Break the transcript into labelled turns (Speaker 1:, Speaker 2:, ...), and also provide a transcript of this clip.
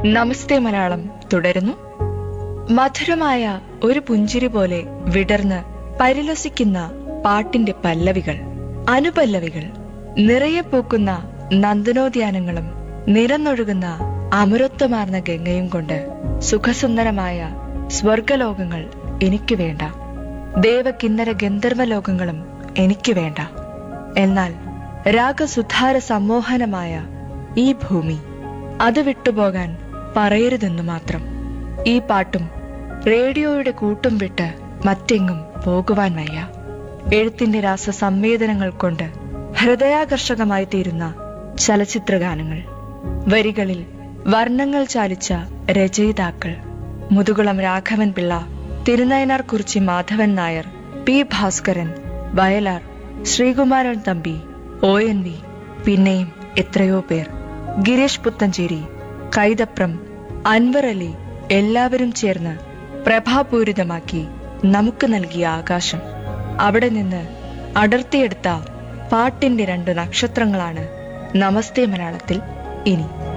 Speaker 1: നമസ്തേ മലയാളം തുടരുന്നു മധുരമായ ഒരു പുഞ്ചിരി പോലെ വിടർന്ന് പരിലസിക്കുന്ന പാട്ടിന്റെ പല്ലവികൾ അനുപല്ലവികൾ നിറയെ പൂക്കുന്ന നന്ദനോദ്യാനങ്ങളും നിരന്നൊഴുകുന്ന അമരത്വമാർന്ന ഗംഗയും കൊണ്ട് സുഖസുന്ദരമായ സ്വർഗലോകങ്ങൾ എനിക്ക് വേണ്ട ദേവകിന്നര ഗന്ധർവ ലോകങ്ങളും എനിക്ക് വേണ്ട എന്നാൽ രാഗസുധാര സമ്മോഹനമായ ഈ ഭൂമി അത് വിട്ടുപോകാൻ പറയരുതെന്നു മാത്രം ഈ പാട്ടും റേഡിയോയുടെ കൂട്ടും വിട്ട് മറ്റെങ്ങും പോകുവാൻ വയ്യ എഴുത്തിന്റെ രാസ സംവേദനങ്ങൾ കൊണ്ട് ഹൃദയാകർഷകമായി തീരുന്ന ചലച്ചിത്രഗാനങ്ങൾ വരികളിൽ വർണ്ണങ്ങൾ ചാലിച്ച രചയിതാക്കൾ Muthukulam Raghavan Pillai Thirunayanar Kurichi Madhavan Nair P Bhaskaran Vayalar Sreekumaran Thampi O N V പിന്നെയും എത്രയോ പേർ ഗിരീഷ് പുത്തഞ്ചേരി കൈതപ്രം അൻവർ അലി എല്ലാവരും ചേർന്ന് പ്രഭാപൂരിതമാക്കി നമുക്ക് നൽകിയ ആകാശം അവിടെ നിന്ന് അടർത്തിയെടുത്ത പാട്ടിന്റെ രണ്ട് നക്ഷത്രങ്ങളാണ് നമസ്തേ മലയാളത്തിൽ ഇനി